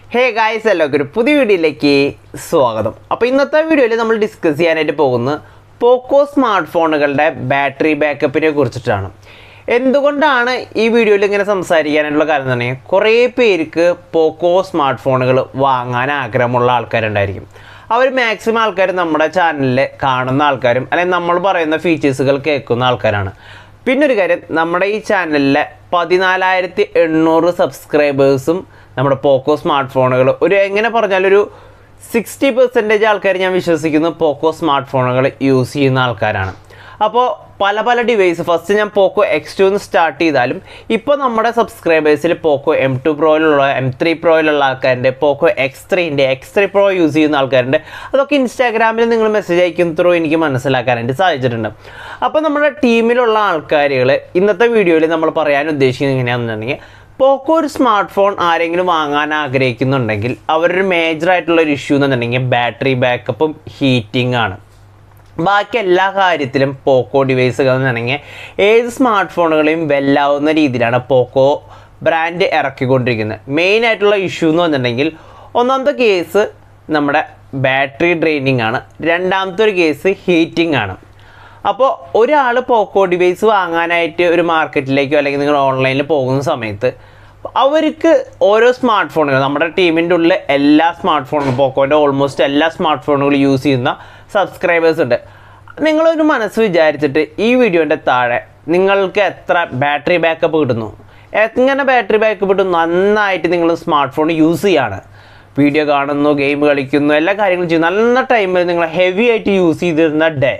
hey guys എല്ലാവർക്കും ഒരു പുതിയ വീഡിയോയിലേക്ക് സ്വാഗതം അപ്പോൾ ഇന്നത്തെ വീഡിയോയിൽ നമ്മൾ ഡിസ്കസ് ചെയ്യാനായിട്ട് പോകുന്നത് പോക്കോ സ്മാർട്ട് ഫോണുകളുടെ ബാറ്ററി ബാക്കപ്പിനെ കുറിച്ചിട്ടാണ് എന്തുകൊണ്ടാണ് ഈ വീഡിയോയിൽ ഇങ്ങനെ സംസാരിക്കാനായിട്ടുള്ള കാര്യം തന്നെ കുറേ പേർക്ക് പോക്കോ സ്മാർട്ട് ഫോണുകൾ വാങ്ങാൻ ആഗ്രഹമുള്ള ആൾക്കാരുണ്ടായിരിക്കും അവർ മാക്സിമം ആൾക്കാർ നമ്മുടെ ചാനലിൽ കാണുന്ന ആൾക്കാരും അല്ലെങ്കിൽ നമ്മൾ പറയുന്ന ഫീച്ചേഴ്സുകൾ കേൾക്കുന്ന ആൾക്കാരാണ് പിന്നെ ഒരു കാര്യം നമ്മുടെ ഈ ചാനലിലെ പതിനാലായിരത്തി എണ്ണൂറ് സബ്സ്ക്രൈബേഴ്സും നമ്മുടെ പോക്കോ സ്മാർട്ട് ഫോണുകൾ ഒരു എങ്ങനെ പറഞ്ഞാലൊരു സിക്സ്റ്റി പെർസെൻറ്റേജ് ആൾക്കാർ ഞാൻ വിശ്വസിക്കുന്നു പോക്കോ സ്മാർട്ട് ഫോണുകൾ യൂസ് ചെയ്യുന്ന ആൾക്കാരാണ് അപ്പോൾ പല പല ഡിവൈസ് ഫസ്റ്റ് ഞാൻ പോക്കോ എക്സ് ടു എന്ന് സ്റ്റാർട്ട് ചെയ്താലും ഇപ്പോൾ നമ്മുടെ സബ്സ്ക്രൈബേഴ്സിൽ പോക്കോ എം ടു പ്രോയിലുള്ള എം ത്രീ പ്രോയിലുള്ള ആൾക്കാരുണ്ട് പോക്കോ എക്സ് ത്രീൻ്റെ എക്സ് ത്രീ പ്രോ യൂസ് ചെയ്യുന്ന ആൾക്കാരുണ്ട് അതൊക്കെ ഇൻസ്റ്റാഗ്രാമിൽ നിങ്ങൾ മെസ്സേജ് അയക്കുന്ന ത്രൂ എനിക്ക് മനസ്സിലാക്കാനായിട്ട് സാധിച്ചിട്ടുണ്ട് അപ്പോൾ നമ്മുടെ ടീമിലുള്ള ആൾക്കാരുകൾ ഇന്നത്തെ വീഡിയോയിൽ നമ്മൾ പറയാൻ ഉദ്ദേശിക്കുന്നത് എങ്ങനെയാണെന്നുണ്ടെങ്കിൽ പോക്കോ ഒരു സ്മാർട്ട് ഫോൺ ആരെങ്കിലും വാങ്ങാൻ ആഗ്രഹിക്കുന്നുണ്ടെങ്കിൽ അവരൊരു മേജർ ആയിട്ടുള്ള ഒരു ഇഷ്യൂ എന്നുണ്ടെങ്കിൽ ബാറ്ററി ബാക്കപ്പും ഹീറ്റിംഗ് ആണ് ബാക്കി എല്ലാ കാര്യത്തിലും പോക്കോ ഡിവൈസുകൾ എന്നുണ്ടെങ്കിൽ ഏത് സ്മാർട്ട് ഫോണുകളെയും വെല്ലാവുന്ന രീതിയിലാണ് പോക്കോ ബ്രാൻഡ് ഇറക്കിക്കൊണ്ടിരിക്കുന്നത് മെയിൻ ആയിട്ടുള്ള ഇഷ്യൂ എന്ന് പറഞ്ഞിട്ടുണ്ടെങ്കിൽ ഒന്നാമത്തെ കേസ് നമ്മുടെ ബാറ്ററി ഡ്രെയിനിങ് ആണ് രണ്ടാമത്തെ ഒരു കേസ് ഹീറ്റിംഗ് ആണ് അപ്പോൾ ഒരാൾ പോക്കോ ഡിവൈസ് വാങ്ങാനായിട്ട് ഒരു മാർക്കറ്റിലേക്കോ അല്ലെങ്കിൽ നിങ്ങൾ ഓൺലൈനിൽ പോകുന്ന സമയത്ത് അവർക്ക് ഓരോ സ്മാർട്ട് ഫോണുകൾ നമ്മുടെ ടീമിൻ്റെ ഉള്ളിൽ എല്ലാ സ്മാർട്ട് ഫോണുകളും പോക്കോൻ്റെ ഓൾമോസ്റ്റ് എല്ലാ സ്മാർട്ട് ഫോണുകളും യൂസ് ചെയ്യുന്ന സബ്സ്ക്രൈബേഴ്സ് ഉണ്ട് നിങ്ങളൊരു മനസ്സ് വിചാരിച്ചിട്ട് ഈ വീഡിയോൻ്റെ താഴെ നിങ്ങൾക്ക് എത്ര ബാറ്ററി ബാക്കപ്പ് കിട്ടുന്നു എങ്ങനെ ബാറ്ററി ബാക്കപ്പ് കിട്ടും നന്നായിട്ട് നിങ്ങൾ സ്മാർട്ട് ഫോൺ യൂസ് ചെയ്യാണ് വീഡിയോ കാണുന്നു ഗെയിം കളിക്കുന്നു എല്ലാ കാര്യങ്ങളും ചെയ്യുന്നു നല്ല ടൈമിൽ നിങ്ങൾ ഹെവി ആയിട്ട് യൂസ് ചെയ്തിരുന്ന ഡേ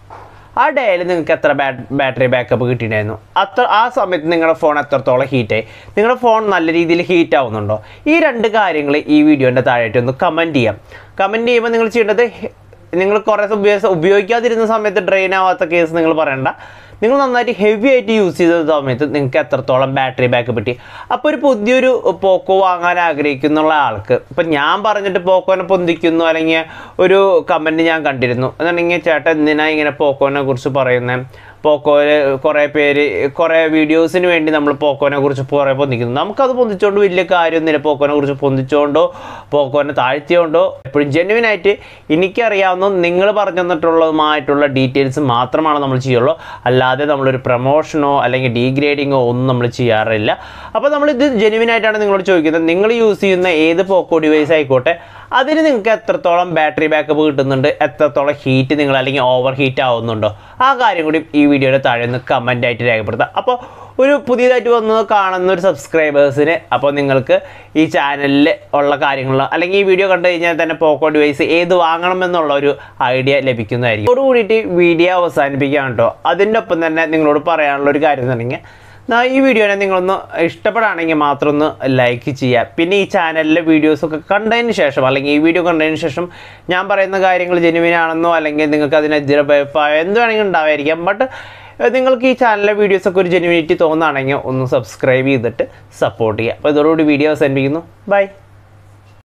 ആ ഡേയിൽ നിങ്ങൾക്ക് എത്ര ബാറ്ററി ബാക്കപ്പ് കിട്ടിയിട്ടുണ്ടായിരുന്നു അത്ര ആ സമയത്ത് നിങ്ങളുടെ ഫോൺ എത്രത്തോളം ഹീറ്റായി നിങ്ങളുടെ ഫോൺ നല്ല രീതിയിൽ ഹീറ്റ് ആവുന്നുണ്ടോ ഈ രണ്ട് കാര്യങ്ങൾ ഈ വീഡിയോൻ്റെ താഴെയായിട്ട് ഒന്ന് കമൻറ്റ് ചെയ്യാം കമൻറ്റ് ചെയ്യുമ്പോൾ നിങ്ങൾ ചെയ്യേണ്ടത് ഹെ- നിങ്ങൾ കുറേ ഉപയോഗ ഉപയോഗിക്കാതിരുന്ന സമയത്ത് ഡ്രെയിൻ ആവാത്ത കേസ് നിങ്ങൾ പറയണ്ട നിങ്ങൾ നന്നായിട്ട് ഹെവി ആയിട്ട് യൂസ് ചെയ്ത സമയത്ത് നിങ്ങൾക്ക് എത്രത്തോളം ബാറ്ററി ബാക്കപ്പ് കിട്ടി അപ്പോൾ ഒരു പുതിയൊരു പോക്കോ വാങ്ങാൻ ആഗ്രഹിക്കുന്നുള്ള ആൾക്ക് ഇപ്പം ഞാൻ പറഞ്ഞിട്ട് പോക്കോനെ പൊന്തിക്കുന്നു അല്ലെങ്കിൽ ഒരു കമൻറ്റ് ഞാൻ കണ്ടിരുന്നു എന്നുണ്ടെങ്കിൽ ചേട്ടൻ എന്തിനാ ഇങ്ങനെ പോക്കോനെ കുറിച്ച് പറയുന്നത് പോക്കോയിൽ കുറേ പേര് കുറേ വീഡിയോസിന് വേണ്ടി നമ്മൾ പോക്കോനെ കുറിച്ച് കുറേ പൊന്തിക്കുന്നു നമുക്കത് പൊന്തിച്ചുകൊണ്ട് വലിയ കാര്യമൊന്നുമില്ല പോക്കോനെ കുറിച്ച് പൊന്തിച്ചുകൊണ്ടോ പോക്കോനെ താഴ്ത്തിയോണ്ടോ എപ്പോഴും ജെന്യുവിനായിട്ട് എനിക്കറിയാവുന്ന നിങ്ങൾ പറഞ്ഞു തന്നിട്ടുള്ളതുമായിട്ടുള്ള ഡീറ്റെയിൽസ് മാത്രമാണ് നമ്മൾ ചെയ്യുള്ളൂ അല്ലാതെ നമ്മളൊരു പ്രൊമോഷനോ അല്ലെങ്കിൽ ഡീഗ്രേഡിങ്ങോ ഒന്നും നമ്മൾ ചെയ്യാറില്ല അപ്പോൾ നമ്മളിത് ജെന്യുവിനായിട്ടാണ് നിങ്ങളോട് ചോദിക്കുന്നത് നിങ്ങൾ യൂസ് ചെയ്യുന്ന ഏത് പോക്കോ ഡിവൈസ് ആയിക്കോട്ടെ അതിന് നിങ്ങൾക്ക് എത്രത്തോളം ബാറ്ററി ബാക്കപ്പ് കിട്ടുന്നുണ്ട് എത്രത്തോളം ഹീറ്റ് നിങ്ങൾ അല്ലെങ്കിൽ ഓവർ ഹീറ്റ് ആവുന്നുണ്ടോ ആ കാര്യം കൂടി ഈ വീഡിയോയുടെ താഴെ ഒന്ന് കമൻ്റ് ആയിട്ട് രേഖപ്പെടുത്താം അപ്പോൾ ഒരു പുതിയതായിട്ട് വന്നത് കാണുന്ന ഒരു സബ്സ്ക്രൈബേഴ്സിന് അപ്പോൾ നിങ്ങൾക്ക് ഈ ചാനലിൽ ഉള്ള കാര്യങ്ങൾ അല്ലെങ്കിൽ ഈ വീഡിയോ കണ്ടു കഴിഞ്ഞാൽ തന്നെ പോക്കോ ഡിവൈസ് ഏത് വാങ്ങണം എന്നുള്ള ഒരു ഐഡിയ ലഭിക്കുന്നതായിരിക്കും അതോട് കൂടിയിട്ട് വീഡിയോ അവസാനിപ്പിക്കാം കേട്ടോ അതിൻ്റെ ഒപ്പം തന്നെ നിങ്ങളോട് പറയാനുള്ള ഒരു കാര്യം എന്നുണ്ടെങ്കിൽ ദാ ഈ വീഡിയോനെ നിങ്ങളൊന്ന് ഇഷ്ടപ്പെടുകയാണെങ്കിൽ മാത്രം ഒന്ന് ലൈക്ക് ചെയ്യുക പിന്നെ ഈ ചാനലിലെ വീഡിയോസൊക്കെ കണ്ടതിന് ശേഷം അല്ലെങ്കിൽ ഈ വീഡിയോ കണ്ടതിന് ശേഷം ഞാൻ പറയുന്ന കാര്യങ്ങൾ ജെനുവിൻ ആണെന്നോ അല്ലെങ്കിൽ നിങ്ങൾക്ക് അതിനെതിരെ അഭിപ്രായം എന്ത് വേണമെങ്കിലും ഉണ്ടാവായിരിക്കാം ബട്ട് നിങ്ങൾക്ക് ഈ ചാനലിലെ വീഡിയോസൊക്കെ ഒരു ജെനുവിനിറ്റി തോന്നുകയാണെങ്കിൽ ഒന്ന് സബ്സ്ക്രൈബ് ചെയ്തിട്ട് സപ്പോർട്ട് ചെയ്യുക അപ്പോൾ ഇതോടുകൂടി വീഡിയോ അവസാനിപ്പിക്കുന്നു ബൈ